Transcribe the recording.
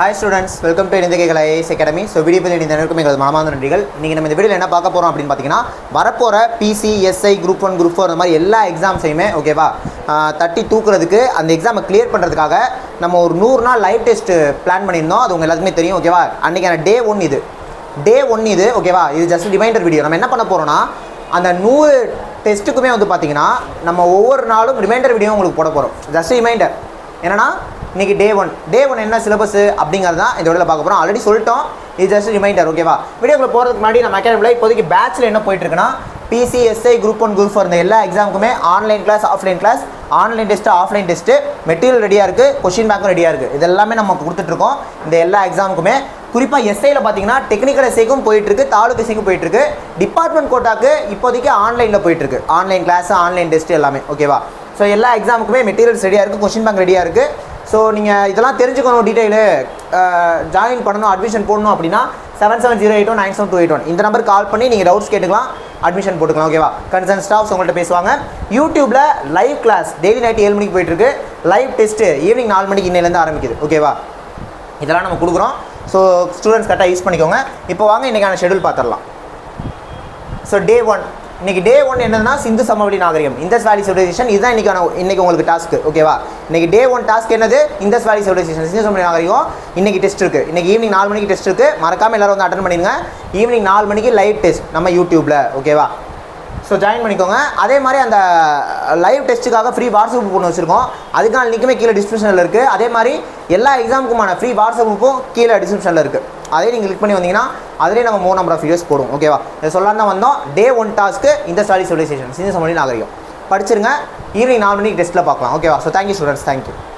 hi students welcome to இணைந்த கேகலை IS academy so video பற்றி இந்த நேரத்துக்கும் எங்களது மனமார்ந்த நன்றிகள் நீங்கள் நம்ம இந்த வீடியோவில் என்ன பார்க்க போகிறோம் அப்படின்னு பார்த்தீங்கன்னா வரப்போகிற PC SI group one group four அந்த மாதிரி எல்லா எக்ஸாம்ஸையுமே ஓகேவா தட்டி தூக்குறதுக்கு அந்த எக்ஸாமை கிளியர் பண்ணுறதுக்காக நம்ம ஒரு நூறு நாள் லைவ் டெஸ்ட் பிளான் பண்ணியிருந்தோம் அது உங்கள் எல்லாத்துக்குமே தெரியும் ஓகேவா அன்றைக்கான டே ஒன் இது டே ஒன் இது ஓகேவா இது ஜஸ்ட் ரிமைண்டர் வீடியோ நம்ம என்ன பண்ண போகிறோம்னா அந்த நூறு டெஸ்ட்டுக்குமே வந்து பார்த்தீங்கன்னா நம்ம ஒவ்வொரு நாளும் ரிமைண்டர் வீடியோ உங்களுக்கு போட போகிறோம் ஜஸ்ட் ரிமைண்டர் என்னன்னா இன்னைக்கு டே ஒன் டே ஒன் என்ன சிலபஸ் அப்படிங்கிறது தான் இந்த வீடியோவில் பார்க்க போகிறோம் ஆல்ரெடி சொல்லிட்டோம் இது ஜஸ்ட் ரிமைண்டர் ஓகேவா வீடியோக்குள்ள போகிறதுக்கு முன்னாடி நம்ம அகாடமியில் இப்போதைக்கு பேட்சில் என்ன போயிட்டு இருக்குன்னா PCSI group one group four இந்த எல்லா எக்ஸாமுக்குமே online class offline class online test offline test material ரெடியாக இருக்குது கொஷின் பேங்க்கும் ரெடியாக இருக்குது இது எல்லாமே நம்ம கொடுத்துட்ருக்கோம் இந்த எல்லா எக்ஸாமுக்குமே குறிப்பாக எஸ்ஐயில் பார்த்தீங்கன்னா டெக்னிக்கல் எஸ்ஐக்கும் போயிட்டுருக்கு தாலுக் எஸ்ஐக்கும் போயிட்டுருக்கு டிபார்ட்மெண்ட் கோட்டாக்கு இப்போதைக்கு ஆன்லைனில் போயிட்டுருக்கு ஆன்லைன் கிளாஸ் ஆன்லைன் டெஸ்ட் எல்லாமே ஓகேவா ஸோ எல்லா எக்ஸாமுக்குமே மெட்டீரியல்ஸ் ரெடியாக இருக்குது கொஷின் பேங்க் ரெடியாக இருக்குது ஸோ நீங்கள் இதெல்லாம் தெரிஞ்சுக்கணும் டீட்டெயிலு ஜாயின் பண்ணணும் அட்மிஷன் போடணும் அப்படின்னா seven seven zero eight one nine seven two eight one இந்த நம்பர் கால் பண்ணி நீங்கள் டவுட்ஸ் கேட்டுக்கலாம் அட்மிஷன் போட்டுக்கலாம் ஓகேவா கன்சர்ன் ஸ்டாஃப்ஸ் உங்கள்கிட்ட பேசுவாங்க யூடியூப்பில் லைவ் கிளாஸ் டெய்லி நைட் ஏழு மணிக்கு போயிட்டுருக்கு லைவ் டெஸ்ட்டு ஈவினிங் நாலு மணிக்கு இன்னையிலேருந்து ஆரம்பிக்குது ஓகேவா இதெல்லாம் நம்ம கொடுக்குறோம் ஸோ ஸ்டூடெண்ட்ஸ் கரெக்டாக யூஸ் பண்ணிக்கோங்க இப்போ வாங்க இன்றைக்கான ஷெடியூல் பார்த்துடலாம் ஸோ டே ஒன் இன்னைக்கு டே ஒன் என்னன்னா சிந்து சமவெளி நாகரிகம் இந்தஸ் வேலி சிவிலைசேஷன் இதுதான் இன்னைக்கான இன்னைக்கு உங்களுக்கு டாஸ்க் ஓகேவா இன்னைக்கு டே ஒன் டாஸ்க் என்னது இந்தஸ் வேலி சிவிலைசேஷன் சிந்து சமவெளி நாகரிகம் இன்னைக்கு டெஸ்ட் இருக்கு இன்னைக்கு ஈவினிங் நாலு மணிக்கு டெஸ்ட் இருக்கு மறக்காம எல்லாரும் வந்து அட்டன் பண்ணிடுங்க ஈவினிங் நாலு மணிக்கு லைவ் டெஸ்ட் நம்ம யூடியூப்ல ஓகேவா ஸோ ஜாயின் பண்ணிக்கோங்க அதே மாதிரி அந்த லைவ் டெஸ்ட்டுக்காக ஃப்ரீ வாட்ஸ்அப் குரூப் ஒன்று வச்சுருக்கோம் அதுக்கான லிங்க்குமே கீழே டிஸ்கிரிப்ஷனில் இருக்குது அதே மாதிரி எல்லா எக்ஸாமுக்குமான ஃப்ரீ வாட்ஸ்அப் குரூப்பும் கீழே டிஸ்கிரிப்ஷனில் இருக்குது அதே நீங்கள் கிளிக் பண்ணி வந்தீங்கன்னா அதிலே நம்ம மூணு நம்பர் ஆஃப் வீடியோஸ் போடும் ஓகேவா இதை சொல்லலாம் தான் வந்தோம் டே ஒன் டாஸ்க்கு இந்த ஸ்டாடி சிவிலைசேஷன் சிந்து சமொழி நாகரிகம் படிச்சிருங்க ஈவினிங் நாலு மணிக்கு டெஸ்ட்டில் பார்க்கலாம் ஓகேவா ஸோ தேங்க்யூ ஸ்டூடெண்ட்ஸ் தேங்க்யூ